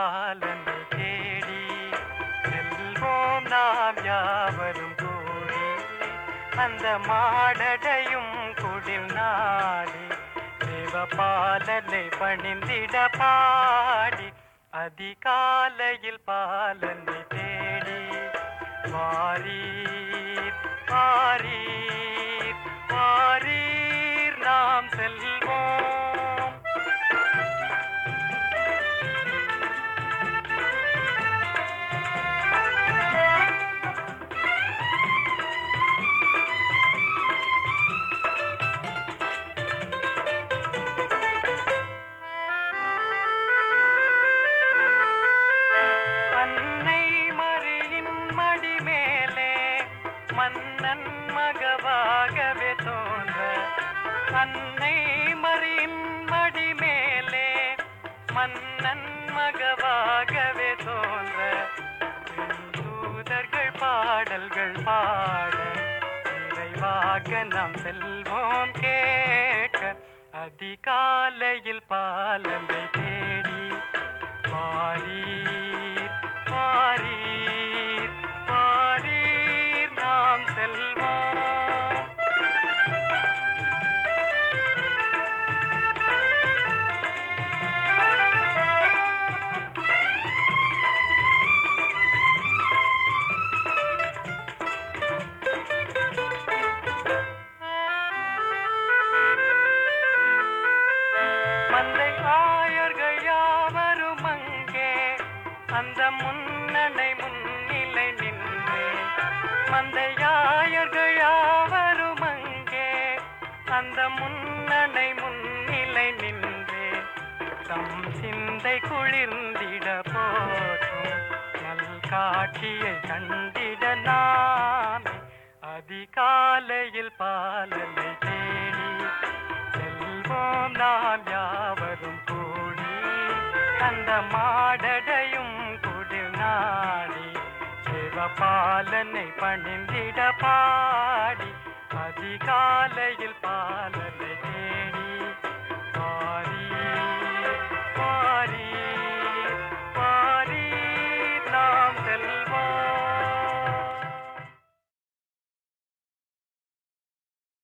பாலனை தேடி செல்வோம் நாம் யாவரும் கூடி அந்த மாடடையும் குடில் நாடி தேவபாலனை பணிந்திட பாடி அதிகாலையில் பாலனை தேடி வாரீர் வாரீர் வாரீர் நாம் செல்வோம் அன்னை மறியின் மடி மேலே மன்னன் மகவாகவே தோன்ற அன்னை மறியின் மடி மேலே மன்னன் மகவாகவே தோன்ற தூதர்கள் பாடல்கள் பாட நிறைவாக நாம் செல்வோம் கேட்க அதிகாலையில் பாலனை தேடி வாரீர் வாரீர் வாரீர் நாம் செல்வோம் மந்தை ஆயர்கள் யாவரும் அங்கே அந்த முன்னணை முன்னிலை நின்றே மந்தையாயர்கள் யாவரும் அங்கே அந்த முன்னணை முன்னிலை நின்றே தம் சிந்தை குளிர்ந்திட போற்றும் நல் காட்சியை கண்டிட நாமே அதிகாலையில் பாலனை தேடி செல்வோம் நாம் யாவரும் கூடி அந்த மாடடையும் குடில் நாடி சிவபாலனை பணிந்திட பாடி அதிகாலையில் பாலனை